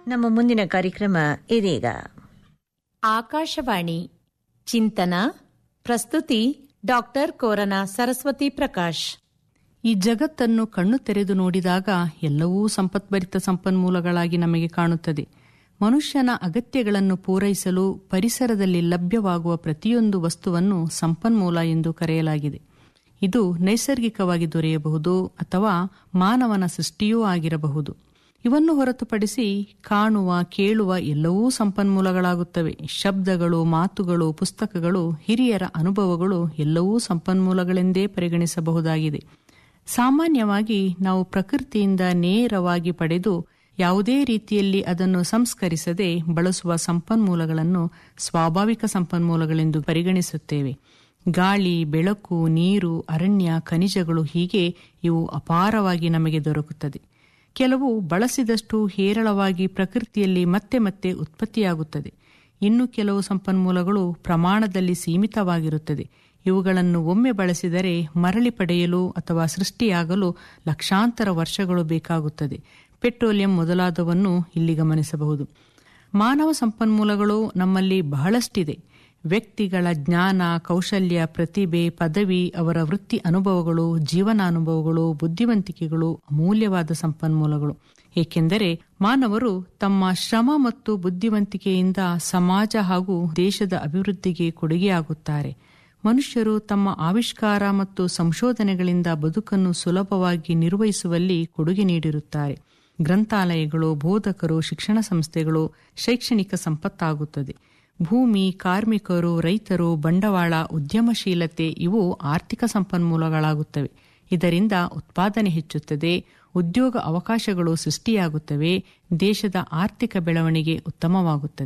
ನಮ್ಮ ಮುಂದಿನ ಕಾರ್ಯಕ್ರಮ ಇದೀಗ ಆಕಾಶವಾಣಿ ಚಿಂತನ ಪ್ರಸ್ತುತಿ ಡಾಕ್ಟರ್ ಕೋರನ ಸರಸ್ವತಿ ಪ್ರಕಾಶ್ ಈ ಜಗತ್ತನ್ನು ಕಣ್ಣು ತೆರೆದು ನೋಡಿದಾಗ ಎಲ್ಲವೂ ಸಂಪತ್ಭರಿತ ಸಂಪನ್ಮೂಲಗಳಾಗಿ ನಮಗೆ ಕಾಣುತ್ತದೆ ಮನುಷ್ಯನ ಅಗತ್ಯಗಳನ್ನು ಪೂರೈಸಲು ಪರಿಸರದಲ್ಲಿ ಲಭ್ಯವಾಗುವ ಪ್ರತಿಯೊಂದು ವಸ್ತುವನ್ನು ಸಂಪನ್ಮೂಲ ಎಂದು ಕರೆಯಲಾಗಿದೆ ಇದು ನೈಸರ್ಗಿಕವಾಗಿ ದೊರೆಯಬಹುದು ಅಥವಾ ಮಾನವನ ಸೃಷ್ಟಿಯೂ ಆಗಿರಬಹುದು ಇವನ್ನು ಹೊರತುಪಡಿಸಿ ಕಾಣುವ ಕೇಳುವ ಎಲ್ಲವೂ ಸಂಪನ್ಮೂಲಗಳಾಗುತ್ತವೆ ಶಬ್ದಗಳು ಮಾತುಗಳು ಪುಸ್ತಕಗಳು ಹಿರಿಯರ ಅನುಭವಗಳು ಎಲ್ಲವೂ ಸಂಪನ್ಮೂಲಗಳೆಂದೇ ಪರಿಗಣಿಸಬಹುದಾಗಿದೆ ಸಾಮಾನ್ಯವಾಗಿ ನಾವು ಪ್ರಕೃತಿಯಿಂದ ನೇರವಾಗಿ ಪಡೆದು ಯಾವುದೇ ರೀತಿಯಲ್ಲಿ ಅದನ್ನು ಸಂಸ್ಕರಿಸದೆ ಬಳಸುವ ಸಂಪನ್ಮೂಲಗಳನ್ನು ಸ್ವಾಭಾವಿಕ ಸಂಪನ್ಮೂಲಗಳೆಂದು ಪರಿಗಣಿಸುತ್ತೇವೆ ಗಾಳಿ ಬೆಳಕು ನೀರು ಅರಣ್ಯ ಖನಿಜಗಳು ಹೀಗೆ ಇವು ಅಪಾರವಾಗಿ ನಮಗೆ ದೊರಕುತ್ತದೆ ಕೆಲವು ಬಳಸಿದಷ್ಟು ಹೇರಳವಾಗಿ ಪ್ರಕೃತಿಯಲ್ಲಿ ಮತ್ತೆ ಮತ್ತೆ ಉತ್ಪತ್ತಿಯಾಗುತ್ತದೆ ಇನ್ನು ಕೆಲವು ಸಂಪನ್ಮೂಲಗಳು ಪ್ರಮಾಣದಲ್ಲಿ ಸೀಮಿತವಾಗಿರುತ್ತದೆ ಇವುಗಳನ್ನು ಒಮ್ಮೆ ಬಳಸಿದರೆ ಮರಳಿ ಪಡೆಯಲು ಅಥವಾ ಸೃಷ್ಟಿಯಾಗಲು ಲಕ್ಷಾಂತರ ವರ್ಷಗಳು ಬೇಕಾಗುತ್ತದೆ ಪೆಟ್ರೋಲಿಯಂ ಮೊದಲಾದವನ್ನು ಇಲ್ಲಿ ಗಮನಿಸಬಹುದು ಮಾನವ ಸಂಪನ್ಮೂಲಗಳು ನಮ್ಮಲ್ಲಿ ಬಹಳಷ್ಟಿದೆ ವ್ಯಕ್ತಿಗಳ ಜ್ಞಾನ ಕೌಶಲ್ಯ ಪ್ರತಿಭೆ ಪದವಿ ಅವರ ವೃತ್ತಿ ಅನುಭವಗಳು ಜೀವನಾನುಭವಗಳು ಬುದ್ಧಿವಂತಿಕೆಗಳು ಅಮೂಲ್ಯವಾದ ಸಂಪನ್ಮೂಲಗಳು ಏಕೆಂದರೆ ಮಾನವರು ತಮ್ಮ ಶ್ರಮ ಮತ್ತು ಬುದ್ಧಿವಂತಿಕೆಯಿಂದ ಸಮಾಜ ಹಾಗೂ ದೇಶದ ಅಭಿವೃದ್ಧಿಗೆ ಕೊಡುಗೆಯಾಗುತ್ತಾರೆ ಮನುಷ್ಯರು ತಮ್ಮ ಆವಿಷ್ಕಾರ ಮತ್ತು ಸಂಶೋಧನೆಗಳಿಂದ ಬದುಕನ್ನು ಸುಲಭವಾಗಿ ನಿರ್ವಹಿಸುವಲ್ಲಿ ಕೊಡುಗೆ ನೀಡಿರುತ್ತಾರೆ ಗ್ರಂಥಾಲಯಗಳು ಬೋಧಕರು ಶಿಕ್ಷಣ ಸಂಸ್ಥೆಗಳು ಶೈಕ್ಷಣಿಕ ಸಂಪತ್ತಾಗುತ್ತದೆ ಭೂಮಿ ಕಾರ್ಮಿಕರು ರೈತರು ಬಂಡವಾಳ ಉದ್ಯಮಶೀಲತೆ ಇವು ಆರ್ಥಿಕ ಸಂಪನ್ಮೂಲಗಳಾಗುತ್ತವೆ ಇದರಿಂದ ಉತ್ಪಾದನೆ ಹೆಚ್ಚುತ್ತದೆ ಉದ್ಯೋಗ ಅವಕಾಶಗಳು ಸೃಷ್ಟಿಯಾಗುತ್ತವೆ ದೇಶದ ಆರ್ಥಿಕ ಬೆಳವಣಿಗೆ ಉತ್ತಮವಾಗುತ್ತದೆ